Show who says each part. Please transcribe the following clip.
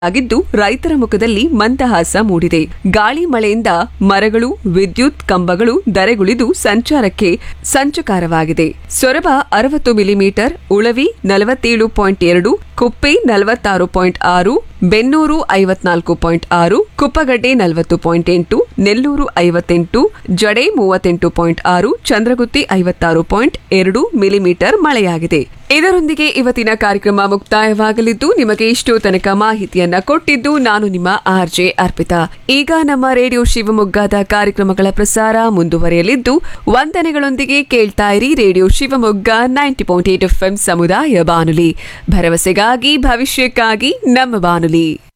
Speaker 1: ಆಗಿದ್ದು ರೈತರ ಮುಖದಲ್ಲಿ ಮಂದಹಾಸ ಮೂಡಿದೆ ಗಾಳಿ ಮಳೆಯಿಂದ ಮರಗಳು ವಿದ್ಯುತ್ ಕಂಬಗಳು ಧರೆಗುಳಿದು ಸಂಚಾರಕ್ಕೆ ಸಂಚಕಾರವಾಗಿದೆ ಸೊರಬ ಅರವತ್ತು ಮಿಲಿಮೀಟರ್ ಉಳವಿ ನಲವತ್ತೇಳು ಪಾಯಿಂಟ್ ಎರಡು ಕುಪ್ಪೆ ನಲವತ್ತಾರು ಪಾಯಿಂಟ್ ಆರು ಬೆನ್ನೂರು ಐವತ್ನಾಲ್ಕು ಪಾಯಿಂಟ್ ಆರು ಕುಪ್ಪಗಡ್ಡೆ ನಲವತ್ತು ಪಾಯಿಂಟ್ ಎಂಟು ನೆಲ್ಲೂರು ಐವತ್ತೆಂಟು ಜಡೆ ಮೂವತ್ತೆಂಟು ಪಾಯಿಂಟ್ ಆರು ಚಂದ್ರಗುತ್ತಿ ಐವತ್ತಾರು ಪಾಯಿಂಟ್ ಎರಡು ಮಿಲಿಮೀಟರ್ ಮಳೆಯಾಗಿದೆ ಇದರೊಂದಿಗೆ ಇವತ್ತಿನ ಕಾರ್ಯಕ್ರಮ ಮುಕ್ತಾಯವಾಗಲಿದ್ದು ನಿಮಗೆ ಇಷ್ಟು ತನಕ ಮಾಹಿತಿಯನ್ನ ಕೊಟ್ಟಿದ್ದು ನಾನು ನಿಮ್ಮ ಆರ್ಜೆ ಅರ್ಪಿತಾ ಈಗ ನಮ್ಮ ರೇಡಿಯೋ ಶಿವಮೊಗ್ಗದ ಕಾರ್ಯಕ್ರಮಗಳ ಪ್ರಸಾರ ಮುಂದುವರಿಯಲಿದ್ದು ವಂದನೆಗಳೊಂದಿಗೆ ಕೇಳ್ತಾ ಇರಿ radio Shivamogga ninety point eight F ಸಮುದಾಯ ಬಾನುಲಿ ಭರವಸೆಗಾಗಿ ಭವಿಷ್ಯಕ್ಕಾಗಿ ನಮ್ಮ ಬಾನುಲಿ